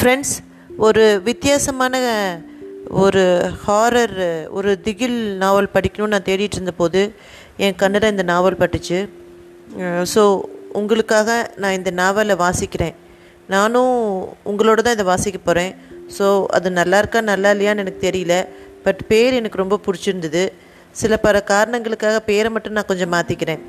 friends ஒரு வித்தியாசமான ஒரு ஹாரர் ஒரு திகில் நாவல் படிக்கணும்னு நான் தேடிட்டு இருந்தபோது என் கண்ணில் இந்த நாவல் பட்டுச்சு ஸோ உங்களுக்காக நான் இந்த நாவலை வாசிக்கிறேன் நானும் உங்களோட தான் இதை வாசிக்க போகிறேன் ஸோ அது நல்லா இருக்கா நல்லா இல்லையான்னு எனக்கு தெரியல பட் பேர் எனக்கு ரொம்ப பிடிச்சிருந்தது சில பல காரணங்களுக்காக பேரை மட்டும் நான் கொஞ்சம் மாற்றிக்கிறேன்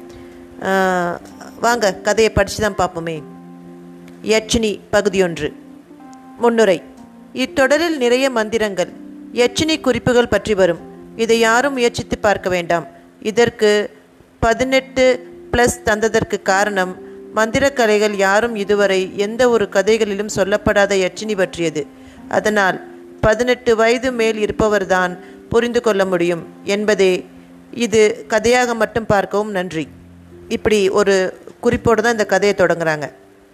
வாங்க கதையை படித்து தான் பார்ப்போமே யட்சினி பகுதி ஒன்று முன்னுரை இத்தொடரில் நிறைய மந்திரங்கள் யட்சினி குறிப்புகள் பற்றி வரும் இதை யாரும் முயற்சித்து பார்க்க வேண்டாம் இதற்கு பதினெட்டு ப்ளஸ் தந்ததற்கு காரணம் மந்திரக்கலைகள் யாரும் இதுவரை எந்த ஒரு கதைகளிலும் சொல்லப்படாத யட்சினி பற்றியது அதனால் பதினெட்டு வயது மேல் இருப்பவர்தான் புரிந்து கொள்ள முடியும் என்பதே இது கதையாக மட்டும் பார்க்கவும் நன்றி இப்படி ஒரு குறிப்போடு தான் இந்த கதையை தொடங்குறாங்க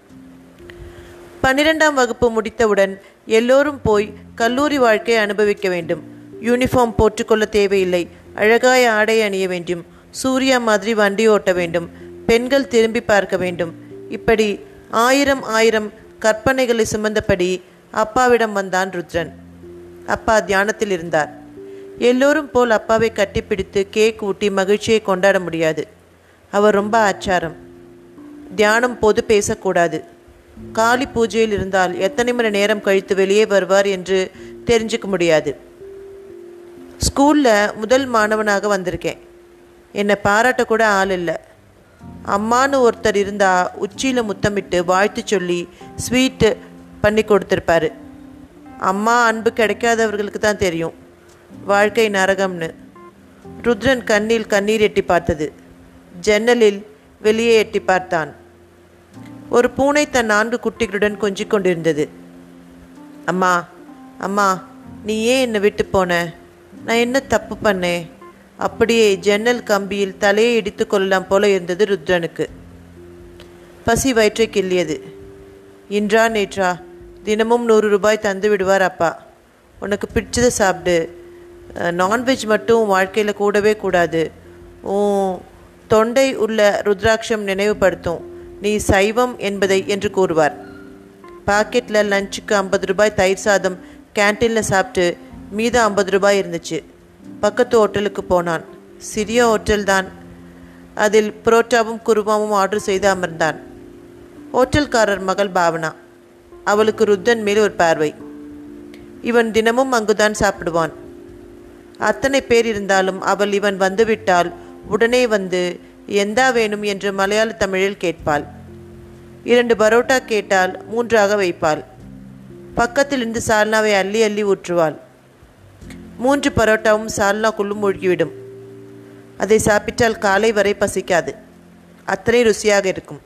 பன்னிரெண்டாம் வகுப்பு முடித்தவுடன் எல்லோரும் போய் கல்லூரி வாழ்க்கையை அனுபவிக்க வேண்டும் யூனிஃபார்ம் போட்டுக்கொள்ள தேவையில்லை அழகாய ஆடை அணிய வேண்டும் சூர்யா மாதிரி வண்டி ஓட்ட வேண்டும் பெண்கள் திரும்பி பார்க்க வேண்டும் இப்படி ஆயிரம் ஆயிரம் கற்பனைகளை சுமந்தபடி அப்பாவிடம் வந்தான் ருத்ரன் அப்பா தியானத்தில் இருந்தார் எல்லோரும் போல் அப்பாவை கட்டிப்பிடித்து கேக் ஊட்டி மகிழ்ச்சியை கொண்டாட முடியாது அவர் ரொம்ப ஆச்சாரம் தியானம் போது பேசக்கூடாது காளி பூஜையில் இருந்தால் எத்தனை மணி நேரம் கழித்து வெளியே வருவார் என்று தெரிஞ்சுக்க முடியாது ஸ்கூலில் முதல் மாணவனாக வந்திருக்கேன் என்னை பாராட்ட கூட ஆள் இல்லை அம்மானு ஒருத்தர் இருந்தால் உச்சியில் முத்தமிட்டு வாழ்த்து சொல்லி ஸ்வீட்டு பண்ணி கொடுத்துருப்பாரு அம்மா அன்பு கிடைக்காதவர்களுக்கு தான் தெரியும் வாழ்க்கை நரகம்னு ருத்ரன் கண்ணில் கண்ணீர் எட்டி பார்த்தது ஜன்னலில் வெளியே எட்டி பார்த்தான் ஒரு பூனை தன் நான்கு குட்டிகளுடன் கொஞ்சிக் கொண்டிருந்தது அம்மா அம்மா நீ ஏன் என்னை விட்டு போன நான் என்ன தப்பு பண்ணேன் அப்படியே ஜன்னல் கம்பியில் தலையை இடித்து கொள்ளலாம் போல இருந்தது ருத்ரனுக்கு பசி வயிற்றை கிள்ளியது இன்றா நேற்றா தினமும் நூறு ரூபாய் தந்து விடுவார் அப்பா உனக்கு பிடிச்சதை சாப்பிடு நான்வெஜ் மட்டும் வாழ்க்கையில் கூடவே கூடாது உன் தொண்டை உள்ள ருத்ராட்சம் நினைவுபடுத்தும் நீ சைவம் என்பதை என்று கூறுவார் பாக்கெட்டில் லஞ்சுக்கு ஐம்பது ரூபாய் தயிர் சாதம் கேன்டீனில் சாப்பிட்டு மீதம் ஐம்பது ரூபாய் இருந்துச்சு பக்கத்து ஹோட்டலுக்கு போனான் சிறிய ஹோட்டல் தான் அதில் புரோட்டாவும் குருமாவும் ஆர்டர் செய்து அமர்ந்தான் ஹோட்டல்காரர் மகள் பாவனா அவளுக்கு ருத்தன் மேல் ஒரு பார்வை இவன் தினமும் அங்குதான் சாப்பிடுவான் அத்தனை பேர் இருந்தாலும் அவள் இவன் வந்துவிட்டால் உடனே வந்து எந்தா வேணும் என்று மலையாள தமிழில் கேட்பாள் இரண்டு பரோட்டா கேட்டால் மூன்றாக வைப்பாள் பக்கத்திலிருந்து சால்னாவை அள்ளி அள்ளி ஊற்றுவாள் மூன்று பரோட்டாவும் சால்னாக்குள்ளும் மூழ்கிவிடும் அதை சாப்பிட்டால் காலை வரை பசிக்காது அத்தனை ருசியாக இருக்கும்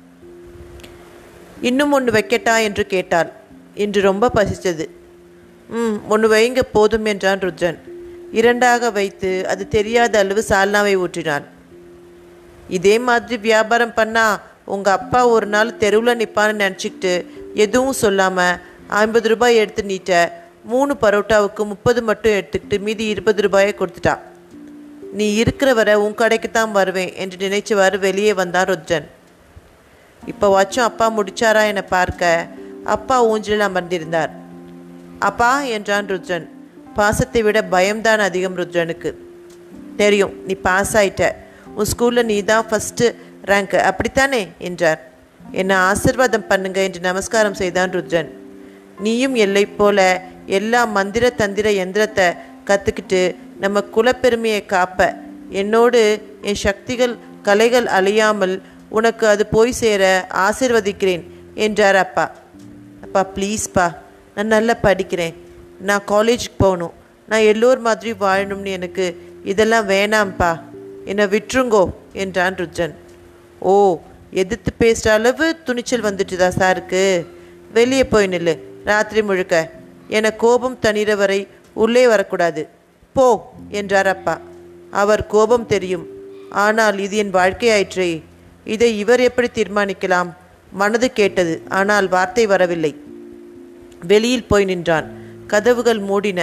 இன்னும் ஒன்று வைக்கட்டா என்று கேட்டாள் இன்று ரொம்ப பசித்தது ம் ஒன்று வைங்க போதும் என்றான் ருத்ரன் இரண்டாக வைத்து அது தெரியாத அளவு சால்னாவை ஊற்றினான் இதே மாதிரி வியாபாரம் பண்ணா உங்கள் அப்பா ஒரு நாள் தெருவில் நிற்பான்னு நினச்சிக்கிட்டு எதுவும் சொல்லாமல் ஐம்பது ரூபாய் எடுத்து நீட்ட மூணு பரோட்டாவுக்கு முப்பது மட்டும் எடுத்துக்கிட்டு மீதி இருபது ரூபாயை கொடுத்துட்டான் நீ இருக்கிற வரை உன் கடைக்கு தான் வருவேன் என்று நினைச்சவாறு வெளியே வந்தான் ருத்ரன் இப்போ வச்சும் அப்பா முடிச்சாரா என பார்க்க அப்பா ஊஞ்சலில் அமர்ந்திருந்தார் அப்பா என்றான் ருத்ரன் பாசத்தை விட பயம்தான் அதிகம் ருத்ரனுக்கு தெரியும் நீ பாஸ் ஆயிட்ட உன் ஸ்கூலில் நீ தான் ஃபஸ்ட்டு ரேங்க் அப்படித்தானே என்றார் என்னை ஆசிர்வாதம் பண்ணுங்க என்று நமஸ்காரம் செய்தான் ருத்ரன் நீயும் எல்லை போல எல்லா மந்திர தந்திர எந்திரத்தை கற்றுக்கிட்டு நம்ம குலப்பெருமையை காப்ப என்னோடு என் சக்திகள் கலைகள் அழியாமல் உனக்கு அது போய் சேர ஆசிர்வதிக்கிறேன் என்றார் அப்பா அப்பா ப்ளீஸ்ப்பா நான் நல்லா படிக்கிறேன் நான் காலேஜுக்கு போகணும் நான் எல்லோர் மாதிரி வாழணும்னு எனக்கு இதெல்லாம் வேணாம்ப்பா என்னை விட்டுருங்கோ என்றான் ருஜன் ஓ எதிர்த்து பேசுகிற அளவு துணிச்சல் வந்துட்டுதா சாருக்கு வெளியே போய் நில்லு ராத்திரி முழுக்க என கோபம் தணிர வரை உள்ளே வரக்கூடாது போ என்றார் அப்பா அவர் கோபம் தெரியும் ஆனால் இது என் வாழ்க்கையாயிற்றே இதை இவர் எப்படி தீர்மானிக்கலாம் மனது கேட்டது ஆனால் வார்த்தை வரவில்லை வெளியில் போய் நின்றான் கதவுகள் மூடின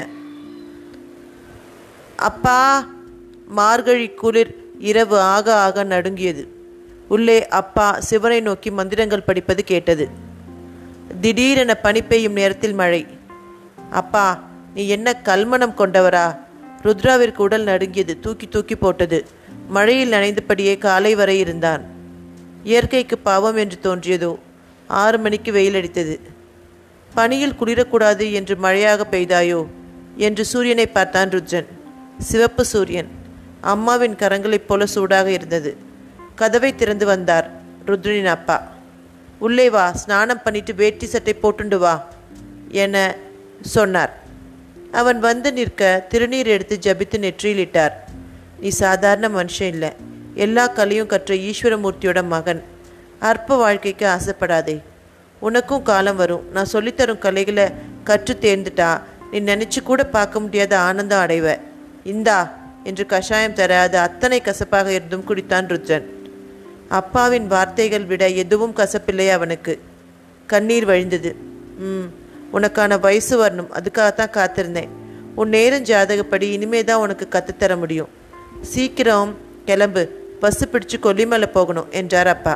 அப்பா மார்கழி குளிர் இரவு ஆக ஆக நடுங்கியது உள்ளே அப்பா சிவனை நோக்கி மந்திரங்கள் படிப்பது கேட்டது திடீரென பனி பெய்யும் நேரத்தில் மழை அப்பா நீ என்ன கல்மனம் கொண்டவரா ருத்ராவிற்கு உடல் நடுங்கியது தூக்கி தூக்கி போட்டது மழையில் நனைந்தபடியே காலை வரை இருந்தான் இயற்கைக்கு பாவம் என்று தோன்றியதோ ஆறு மணிக்கு வெயில் அடித்தது பனியில் குளிரக்கூடாது என்று மழையாக பெய்தாயோ என்று சூரியனை பார்த்தான் ருத்ரன் சிவப்பு சூரியன் அம்மாவின் கரங்களைப் போல சூடாக இருந்தது கதவை திறந்து வந்தார் ருத்ரனின் அப்பா உள்ளே வா ஸ்நானம் பண்ணிட்டு வேட்டி சட்டை போட்டுண்டு வா என சொன்னார் அவன் வந்து நிற்க திருநீர் எடுத்து ஜபித்து நெற்றியில் இட்டார் நீ சாதாரண மனுஷன் இல்லை எல்லா கலையும் கற்ற ஈஸ்வரமூர்த்தியோட மகன் அற்ப வாழ்க்கைக்கு ஆசைப்படாதே உனக்கும் காலம் வரும் நான் சொல்லித்தரும் கலைகளை கற்று தேர்ந்துட்டா நீ நினச்சி கூட பார்க்க முடியாத ஆனந்தம் அடைவ இந்தா என்று கஷாயம் தர அது அத்தனை கசப்பாக இருந்தும் குடித்தான் ருத்ரன் அப்பாவின் வார்த்தைகள் விட எதுவும் கசப்பில்லை அவனுக்கு கண்ணீர் வழிந்தது ம் உனக்கான வயசு வரணும் அதுக்காகத்தான் காத்திருந்தேன் உன் நேரம் ஜாதகப்படி இனிமே தான் உனக்கு கற்றுத்தர முடியும் சீக்கிரம் கிளம்பு பஸ்ஸு பிடிச்சு கொல்லிமலை போகணும் என்றார் அப்பா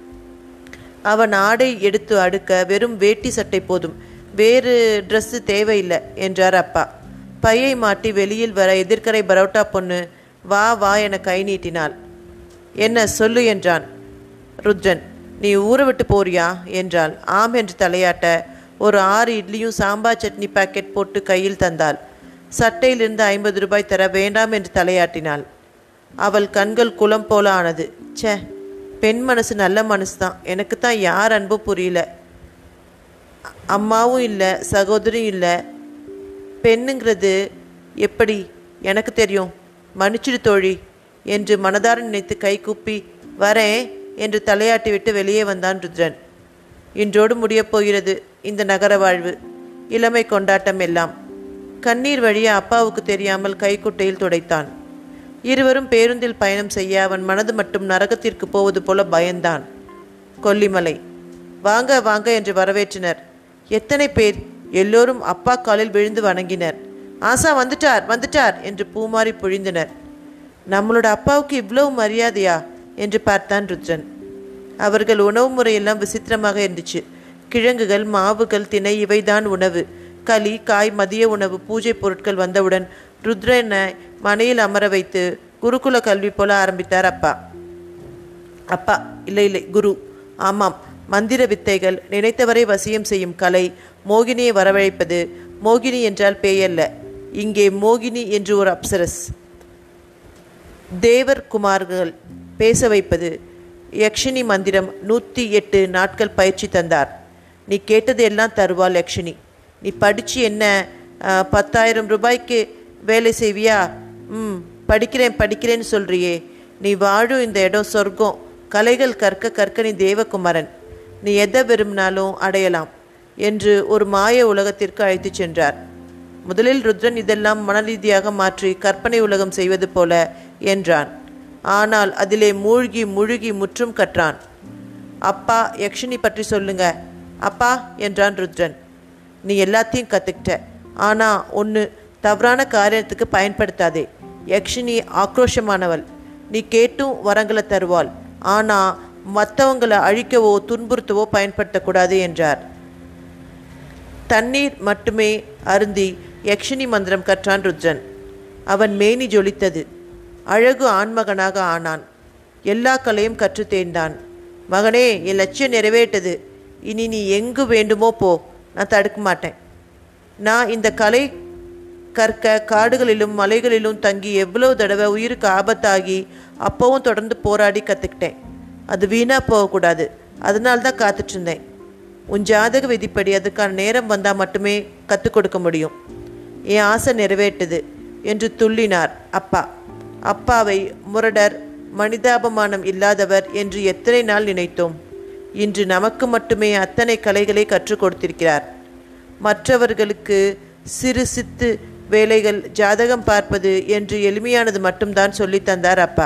அவன் ஆடை எடுத்து அடுக்க வெறும் வேட்டி சட்டை போதும் வேறு ட்ரெஸ்ஸு தேவையில்லை என்றார் அப்பா பையை மாட்டி வெளியில் வர எதிர்க்கரை பரோட்டா பொண்ணு வா வா என கை நீட்டினாள் என்ன சொல்லு என்றான் ருத்ரன் நீ ஊரை விட்டு போறியா என்றாள் ஆம் என்று தலையாட்ட ஒரு ஆறு இட்லியும் சாம்பார் சட்னி பாக்கெட் போட்டு கையில் தந்தாள் சட்டையிலிருந்து ஐம்பது ரூபாய் தர வேண்டாம் என்று தலையாட்டினாள் அவள் கண்கள் குளம் போல ஆனது ச்சே பெண் மனசு நல்ல மனசு தான் எனக்கு தான் யார் அன்பு புரியல அம்மாவும் இல்லை சகோதரியும் இல்லை பெண்ணுங்கிறது எப்படி எனக்கு தெரியும் மன்னிச்சிடு தோழி என்று மனதார நினைத்து கை கூப்பி வரேன் என்று தலையாட்டி விட்டு வெளியே வந்தான் ருத்ரன் இன்றோடு முடியப் போகிறது இந்த நகர வாழ்வு இளமை கொண்டாட்டம் எல்லாம் கண்ணீர் வழிய அப்பாவுக்கு தெரியாமல் கைக்குட்டையில் துடைத்தான் இருவரும் பேருந்தில் பயணம் செய்ய அவன் மனது மட்டும் நரகத்திற்கு போவது போல பயந்தான் கொல்லிமலை வாங்க வாங்க என்று வரவேற்றனர் எத்தனை பேர் எல்லோரும் அப்பா காலில் விழுந்து வணங்கினர் ஆசா வந்துட்டார் வந்துட்டார் என்று பூமாரி பொழிந்தனர் நம்மளோட அப்பாவுக்கு இவ்வளவு மரியாதையா என்று பார்த்தான் ருத்ரன் அவர்கள் உணவு முறையெல்லாம் விசித்திரமாக இருந்துச்சு கிழங்குகள் மாவுகள் திணை இவைதான் உணவு களி காய் மதிய உணவு பூஜை பொருட்கள் வந்தவுடன் ருத்ரனை மனையில் அமர வைத்து குருகுல கல்வி போல ஆரம்பித்தார் அப்பா அப்பா இல்லை இல்லை குரு ஆமாம் மந்திர வித்தைகள் நினைத்தவரை வசியம் செய்யும் கலை மோகினியை வரவழைப்பது மோகினி என்றால் பேயல்ல இங்கே மோகினி என்று ஒரு அப்சரஸ் தேவர் குமார்கள் பேச வைப்பது யக்ஷினி மந்திரம் நூற்றி எட்டு நாட்கள் பயிற்சி தந்தார் நீ கேட்டது எல்லாம் தருவாள் யக்ஷினி நீ படித்து என்ன ஆ, பத்தாயிரம் ரூபாய்க்கு வேலை செய்வியா ம் படிக்கிறேன் படிக்கிறேன்னு சொல்றியே நீ வாழும் இந்த இடம் சொர்க்கம் கலைகள் கற்க கற்க நீ தேவகுமாரன் நீ எதை விரும்பினாலும் அடையலாம் என்று ஒரு மாய உலகத்திற்கு அழைத்துச் சென்றார் முதலில் ருத்ரன் இதெல்லாம் மனரீதியாக மாற்றி கற்பனை உலகம் செய்வது போல என்றான் ஆனால் அதிலே மூழ்கி முழுகி முற்றும் கற்றான் அப்பா யக்ஷினி பற்றி சொல்லுங்க அப்பா என்றான் ருத்ரன் நீ எல்லாத்தையும் கற்றுக்கிட்ட ஆனால் ஒன்று தவறான காரியத்துக்கு பயன்படுத்தாதே யக்ஷினி ஆக்ரோஷமானவள் நீ கேட்டும் வரங்களை தருவாள் ஆனால் மற்றவங்களை அழிக்கவோ துன்புறுத்தவோ பயன்படுத்தக்கூடாது என்றார் தண்ணீர் மட்டுமே அருந்தி யக்ஷினி மந்திரம் கற்றான் ருத்ரன் அவன் மேனி ஜொலித்தது அழகு ஆண்மகனாக ஆனான் எல்லா கலையும் கற்றுத் தேர்ந்தான் மகனே என் லட்சியம் நிறைவேட்டது இனி நீ எங்கு வேண்டுமோ போ நான் தடுக்க மாட்டேன் நான் இந்த கலை கற்க காடுகளிலும் மலைகளிலும் தங்கி எவ்வளவு தடவை உயிருக்கு ஆபத்தாகி அப்பவும் தொடர்ந்து போராடி கற்றுக்கிட்டேன் அது வீணாக போகக்கூடாது அதனால தான் காத்துட்டு இருந்தேன் உன் ஜாதக விதிப்படி அதுக்கான நேரம் வந்தால் மட்டுமே கற்றுக் கொடுக்க முடியும் என் ஆசை நிறைவேட்டது என்று துள்ளினார் அப்பா அப்பாவை முரடர் மனிதாபமானம் இல்லாதவர் என்று எத்தனை நாள் நினைத்தோம் இன்று நமக்கு மட்டுமே அத்தனை கலைகளை கற்றுக் கொடுத்திருக்கிறார் மற்றவர்களுக்கு சிறு சித்து வேலைகள் ஜாதகம் பார்ப்பது என்று எளிமையானது மட்டும்தான் சொல்லித் தந்தார் அப்பா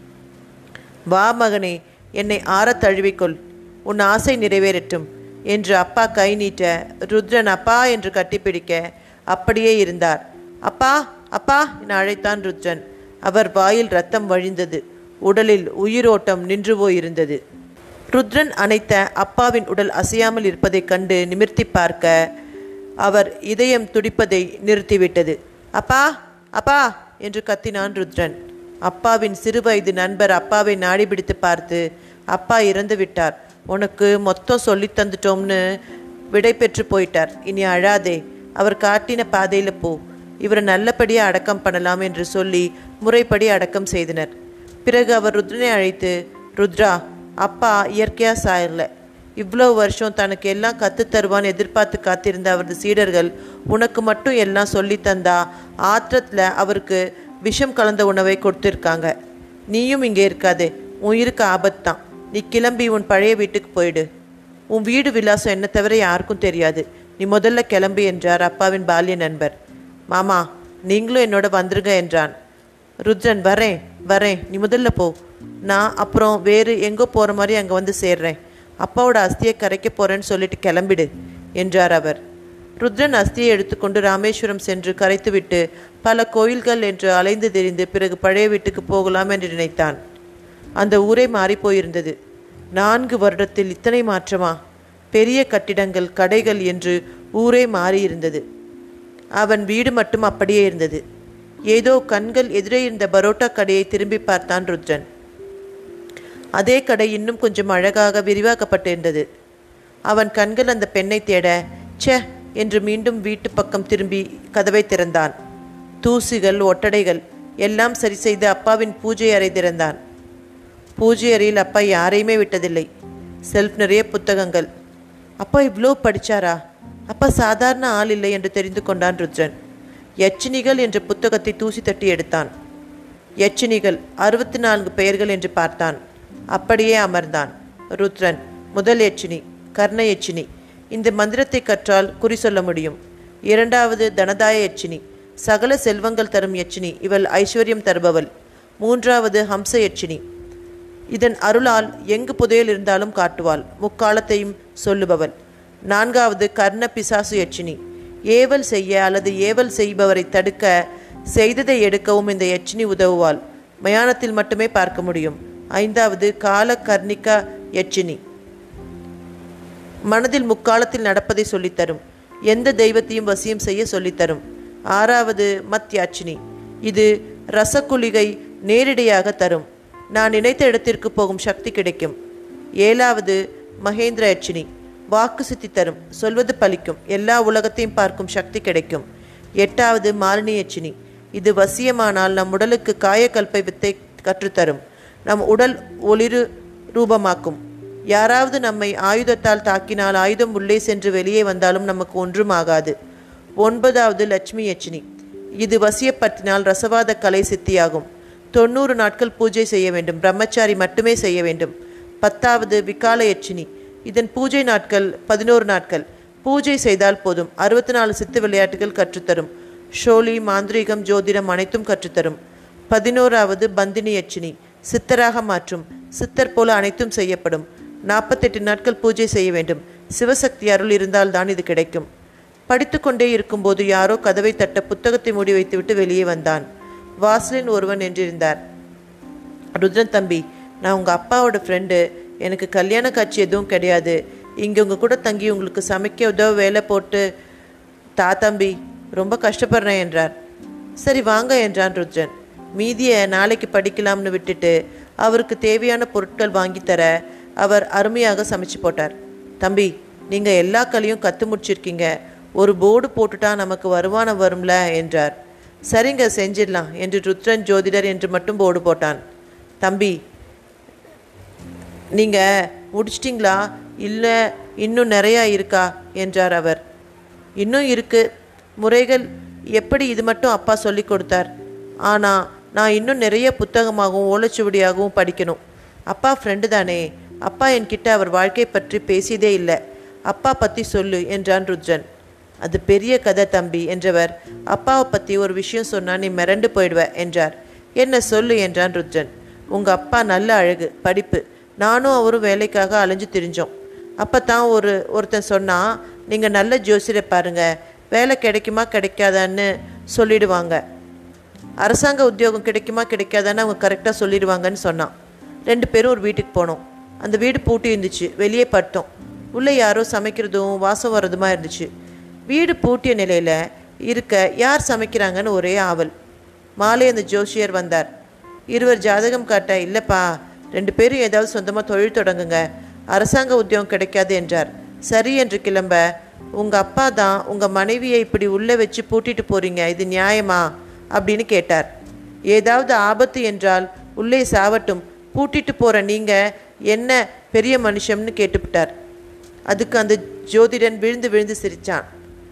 வா மகனே என்னை ஆறத் தழுவிக்கொள் உன் ஆசை நிறைவேறட்டும் என்று அப்பா கை நீட்ட ருத்ரன் அப்பா என்று கட்டிப்பிடிக்க அப்படியே இருந்தார் அப்பா அப்பா என அழைத்தான் ருத்ரன் அவர் வாயில் ரத்தம் வழிந்தது உடலில் உயிரோட்டம் நின்று போயிருந்தது ருத்ரன் அணைத்த அப்பாவின் உடல் அசையாமல் இருப்பதைக் கண்டு நிமிர்த்தி பார்க்க அவர் இதயம் துடிப்பதை நிறுத்திவிட்டது அப்பா அப்பா என்று கத்தினான் ருத்ரன் அப்பாவின் சிறுவயது நண்பர் அப்பாவை நாடி பிடித்து பார்த்து அப்பா இறந்து விட்டார் உனக்கு மொத்தம் சொல்லி தந்துட்டோம்னு விடை பெற்று போயிட்டார் இனி அழாதே அவர் காட்டின பாதையில் போ இவரை நல்லபடியாக அடக்கம் பண்ணலாம் என்று சொல்லி முறைப்படி அடக்கம் செய்தனர் பிறகு அவர் ருத்ரனை அழைத்து ருத்ரா அப்பா இயற்கையாக சாயல இவ்வளோ வருஷம் தனக்கு எல்லாம் கற்றுத் தருவான்னு எதிர்பார்த்து காத்திருந்த அவரது சீடர்கள் உனக்கு மட்டும் எல்லாம் சொல்லி தந்தா ஆத்திரத்தில் அவருக்கு விஷம் கலந்த உணவை கொடுத்துருக்காங்க நீயும் இங்கே இருக்காதே உன் இருக்கு ஆபத்தான் நீ கிளம்பி உன் பழைய வீட்டுக்கு போயிடு உன் வீடு விலாசம் என்ன தவிர யாருக்கும் தெரியாது நீ முதல்ல கிளம்பி என்றார் அப்பாவின் பால்ய நண்பர் மாமா நீங்களும் என்னோட வந்துருங்க என்றான் ருத்ரன் வரேன் வரேன் நீ முதல்ல போ நான் அப்புறம் வேறு எங்கோ போகிற மாதிரி அங்கே வந்து சேர்றேன் அப்பாவோட அஸ்தியை கரைக்க போகிறேன்னு சொல்லிட்டு கிளம்பிடு என்றார் அவர் ருத்ரன் அஸ்தியை எடுத்துக்கொண்டு ராமேஸ்வரம் சென்று கரைத்துவிட்டு பல கோயில்கள் என்று அலைந்து தெரிந்து பிறகு பழைய வீட்டுக்கு போகலாம் என்று நினைத்தான் அந்த ஊரே மாறிப்போயிருந்தது நான்கு வருடத்தில் இத்தனை மாற்றமா பெரிய கட்டிடங்கள் கடைகள் என்று ஊரே மாறியிருந்தது அவன் வீடு மட்டும் அப்படியே இருந்தது ஏதோ கண்கள் எதிரே இருந்த பரோட்டா கடையை திரும்பி பார்த்தான் ருத்ரன் அதே கடை இன்னும் கொஞ்சம் அழகாக விரிவாக்கப்பட்டிருந்தது அவன் கண்கள் அந்த பெண்ணை தேட ச்சே என்று மீண்டும் வீட்டு பக்கம் திரும்பி கதவை திறந்தான் தூசிகள் ஒட்டடைகள் எல்லாம் சரி செய்து அப்பாவின் பூஜை அறை திறந்தான் பூஜை அறையில் அப்பா யாரையுமே விட்டதில்லை செல்ஃப் நிறைய புத்தகங்கள் அப்பா இவ்வளோ படிச்சாரா அப்பா சாதாரண ஆள் இல்லை என்று தெரிந்து கொண்டான் ருத்ரன் யட்சினிகள் என்ற புத்தகத்தை தூசி தட்டி எடுத்தான் யட்சினிகள் அறுபத்தி நான்கு பெயர்கள் என்று பார்த்தான் அப்படியே அமர்ந்தான் ருத்ரன் முதல் யட்சினி கர்ண யட்சினி இந்த மந்திரத்தை கற்றால் குறி சொல்ல முடியும் இரண்டாவது தனதாய யட்சினி சகல செல்வங்கள் தரும் யட்சினி இவள் ஐஸ்வர்யம் தருபவள் மூன்றாவது ஹம்ச யட்சினி இதன் அருளால் எங்கு புதையல் இருந்தாலும் காட்டுவாள் முக்காலத்தையும் சொல்லுபவள் நான்காவது கர்ண பிசாசு யட்சினி ஏவல் செய்ய அல்லது ஏவல் செய்பவரை தடுக்க செய்ததை எடுக்கவும் இந்த யட்சினி உதவுவாள் மயானத்தில் மட்டுமே பார்க்க முடியும் ஐந்தாவது கால கர்ணிகா யட்சினி மனதில் முக்காலத்தில் நடப்பதை சொல்லித்தரும் எந்த தெய்வத்தையும் வசியம் செய்ய சொல்லித்தரும் ஆறாவது மத் யாச்சினி இது ரசகுலிகை நேரடியாக தரும் நான் நினைத்த இடத்திற்கு போகும் சக்தி கிடைக்கும் ஏழாவது மகேந்திர யட்சினி வாக்கு சித்தி தரும் சொல்வது பலிக்கும் எல்லா உலகத்தையும் பார்க்கும் சக்தி கிடைக்கும் எட்டாவது மாலினி யட்சினி இது வசியமானால் நம் உடலுக்கு காயக்கல்பை வித்தை கற்றுத்தரும் நம் உடல் ஒளிரு ரூபமாக்கும் யாராவது நம்மை ஆயுதத்தால் தாக்கினால் ஆயுதம் உள்ளே சென்று வெளியே வந்தாலும் நமக்கு ஒன்றும் ஆகாது ஒன்பதாவது லட்சுமி யட்சினி இது வசியப்பற்றினால் ரசவாத கலை சித்தியாகும் தொண்ணூறு நாட்கள் பூஜை செய்ய வேண்டும் பிரம்மச்சாரி மட்டுமே செய்ய வேண்டும் பத்தாவது விகால யட்சினி இதன் பூஜை நாட்கள் பதினோரு நாட்கள் பூஜை செய்தால் போதும் அறுபத்தி நாலு சித்து விளையாட்டுகள் கற்றுத்தரும் ஷோலி மாந்திரீகம் ஜோதிடம் அனைத்தும் கற்றுத்தரும் பதினோராவது பந்தினி யட்சினி சித்தராக மாற்றும் சித்தர் போல அனைத்தும் செய்யப்படும் நாற்பத்தெட்டு நாட்கள் பூஜை செய்ய வேண்டும் சிவசக்தி அருள் இருந்தால்தான் இது கிடைக்கும் படித்துக்கொண்டே இருக்கும்போது யாரோ கதவை தட்ட புத்தகத்தை மூடி வைத்துவிட்டு வெளியே வந்தான் வாசலின் ஒருவன் என்றிருந்தார் ருத்ரன் தம்பி நான் உங்கள் அப்பாவோட ஃப்ரெண்டு எனக்கு கல்யாண காட்சி எதுவும் கிடையாது இங்கே உங்கள் கூட தங்கி உங்களுக்கு சமைக்க உதவ வேலை போட்டு தா தம்பி ரொம்ப கஷ்டப்படுறேன் என்றார் சரி வாங்க என்றான் ருத்ரன் மீதியை நாளைக்கு படிக்கலாம்னு விட்டுட்டு அவருக்கு தேவையான பொருட்கள் வாங்கி தர அவர் அருமையாக சமைச்சு போட்டார் தம்பி நீங்கள் எல்லா கலையும் கற்று முடிச்சிருக்கீங்க ஒரு போர்டு போட்டுட்டா நமக்கு வருமானம் வரும்ல என்றார் சரிங்க செஞ்சிடலாம் என்று ருத்ரன் ஜோதிடர் என்று மட்டும் போர்டு போட்டான் தம்பி நீங்கள் முடிச்சிட்டிங்களா இல்லை இன்னும் நிறையா இருக்கா என்றார் அவர் இன்னும் இருக்கு முறைகள் எப்படி இது மட்டும் அப்பா சொல்லி கொடுத்தார் ஆனால் நான் இன்னும் நிறைய புத்தகமாகவும் ஓலைச்சுவடியாகவும் படிக்கணும் அப்பா ஃப்ரெண்டு தானே அப்பா என்கிட்ட அவர் வாழ்க்கை பற்றி பேசியதே இல்லை அப்பா பற்றி சொல்லு என்றான் ருத்ரன் அது பெரிய கதை தம்பி என்றவர் அப்பாவை பற்றி ஒரு விஷயம் சொன்னா நீ மிரண்டு போயிடுவ என்றார் என்ன சொல்லு என்றான் ருத்ரன் உங்கள் அப்பா நல்ல அழகு படிப்பு நானும் அவரும் வேலைக்காக அலைஞ்சு திரிஞ்சோம் அப்போ தான் ஒரு ஒருத்தன் சொன்னான் நீங்கள் நல்ல ஜோசியரை பாருங்க வேலை கிடைக்குமா கிடைக்காதான்னு சொல்லிடுவாங்க அரசாங்க உத்தியோகம் கிடைக்குமா கிடைக்காதான்னு அவங்க கரெக்டாக சொல்லிடுவாங்கன்னு சொன்னான் ரெண்டு பேரும் ஒரு வீட்டுக்கு போனோம் அந்த வீடு பூட்டி இருந்துச்சு வெளியே பட்டோம் உள்ளே யாரோ சமைக்கிறதும் வாசம் வர்றதுமா இருந்துச்சு வீடு பூட்டிய நிலையில் இருக்க யார் சமைக்கிறாங்கன்னு ஒரே ஆவல் மாலை அந்த ஜோஷியர் வந்தார் இருவர் ஜாதகம் காட்ட இல்லைப்பா ரெண்டு பேரும் ஏதாவது சொந்தமாக தொழில் தொடங்குங்க அரசாங்க உத்தியோகம் கிடைக்காது என்றார் சரி என்று கிளம்ப உங்கள் அப்பா தான் உங்கள் மனைவியை இப்படி உள்ளே வச்சு பூட்டிட்டு போறீங்க இது நியாயமா அப்படின்னு கேட்டார் ஏதாவது ஆபத்து என்றால் உள்ளே சாவட்டும் பூட்டிட்டு போகிற நீங்கள் என்ன பெரிய மனுஷம்னு கேட்டுவிட்டார் அதுக்கு அந்த ஜோதிடன் விழுந்து விழுந்து சிரிச்சான்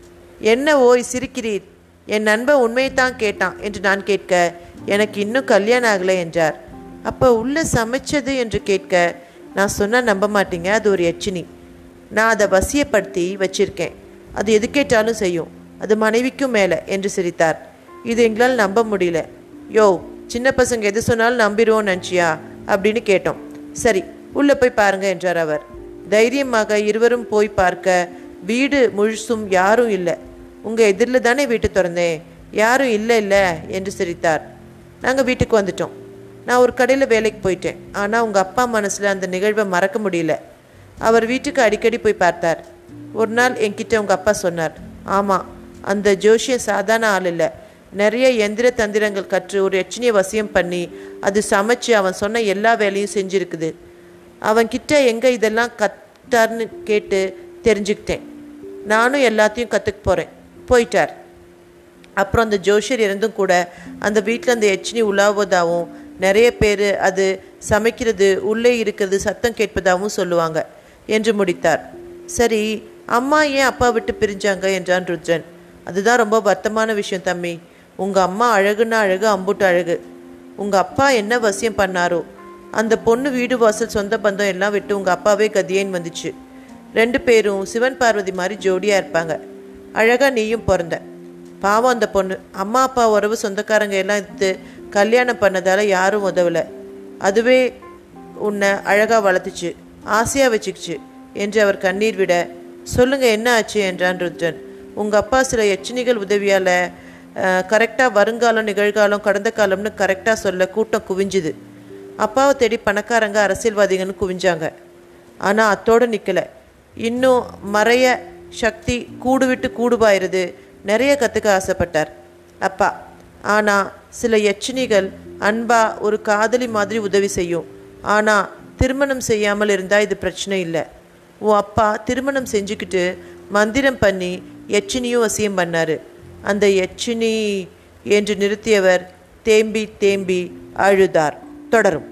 என்ன ஓய் சிரிக்கிறீர் என் நண்பன் உண்மையைத்தான் கேட்டான் என்று நான் கேட்க எனக்கு இன்னும் கல்யாணம் ஆகலை என்றார் அப்போ உள்ள சமைச்சது என்று கேட்க நான் சொன்னால் நம்ப மாட்டீங்க அது ஒரு எச்சினி நான் அதை வசியப்படுத்தி வச்சிருக்கேன் அது எது கேட்டாலும் செய்யும் அது மனைவிக்கும் மேலே என்று சிரித்தார் இது எங்களால் நம்ப முடியல யோ சின்ன பசங்க எது சொன்னாலும் நம்பிடுவோம் நினச்சியா அப்படின்னு கேட்டோம் சரி உள்ளே போய் பாருங்க என்றார் அவர் தைரியமாக இருவரும் போய் பார்க்க வீடு முழுசும் யாரும் இல்லை உங்கள் எதிரில் தானே வீட்டு திறந்தேன் யாரும் இல்லை இல்லை என்று சிரித்தார் நாங்கள் வீட்டுக்கு வந்துட்டோம் நான் ஒரு கடையில் வேலைக்கு போயிட்டேன் ஆனால் உங்கள் அப்பா மனசில் அந்த நிகழ்வை மறக்க முடியல அவர் வீட்டுக்கு அடிக்கடி போய் பார்த்தார் ஒரு நாள் என்கிட்ட உங்கள் அப்பா சொன்னார் ஆமாம் அந்த ஜோஷியம் சாதாரண ஆள் இல்லை நிறைய எந்திர தந்திரங்கள் கற்று ஒரு எச்சனியை வசியம் பண்ணி அது சமைச்சு அவன் சொன்ன எல்லா வேலையும் செஞ்சுருக்குது அவன்கிட்ட எங்கே இதெல்லாம் கத்தார்னு கேட்டு தெரிஞ்சுக்கிட்டேன் நானும் எல்லாத்தையும் கற்றுக்க போகிறேன் போயிட்டார் அப்புறம் அந்த ஜோஷியர் இருந்தும் கூட அந்த வீட்டில் அந்த எச்சினி உலாவதாகவும் நிறைய பேர் அது சமைக்கிறது உள்ளே இருக்கிறது சத்தம் கேட்பதாகவும் சொல்லுவாங்க என்று முடித்தார் சரி அம்மா ஏன் அப்பா விட்டு பிரிஞ்சாங்க என்றான் ருத்ரன் அதுதான் ரொம்ப வருத்தமான விஷயம் தம்பி உங்கள் அம்மா அழகுன்னா அழகு அம்புட்டு அழகு உங்கள் அப்பா என்ன வசியம் பண்ணாரோ அந்த பொண்ணு வீடு வாசல் சொந்த பந்தம் எல்லாம் விட்டு உங்கள் அப்பாவே கதியேன்னு வந்துச்சு ரெண்டு பேரும் சிவன் பார்வதி மாதிரி ஜோடியாக இருப்பாங்க அழகாக நீயும் பிறந்த பாவம் அந்த பொண்ணு அம்மா அப்பா உறவு சொந்தக்காரங்க எல்லாம் எடுத்து கல்யாணம் பண்ணதால் யாரும் உதவலை அதுவே உன்னை அழகாக வளர்த்துச்சு ஆசையாக வச்சுக்கிச்சு என்று அவர் கண்ணீர் விட சொல்லுங்க என்ன ஆச்சு என்றான் ருத்ரன் உங்கள் அப்பா சில எச்சினிகள் உதவியால் கரெக்டாக வருங்காலம் நிகழ்காலம் கடந்த காலம்னு கரெக்டாக சொல்ல கூட்டம் குவிஞ்சுது அப்பாவை தேடி பணக்காரங்க அரசியல்வாதிகள்னு குவிஞ்சாங்க ஆனால் அத்தோடு நிற்கலை இன்னும் மறைய சக்தி கூடு விட்டு கூடுபாயிருது நிறைய கற்றுக்க ஆசைப்பட்டார் அப்பா ஆனால் சில எச்சினிகள் அன்பா ஒரு காதலி மாதிரி உதவி செய்யும் ஆனால் திருமணம் செய்யாமல் இருந்தால் இது பிரச்சனை இல்லை உன் அப்பா திருமணம் செஞ்சுக்கிட்டு மந்திரம் பண்ணி எச்சினியும் வசியம் பண்ணாரு அந்த எச்சினி என்று நிறுத்தியவர் தேம்பி தேம்பி அழுதார் தொடரும்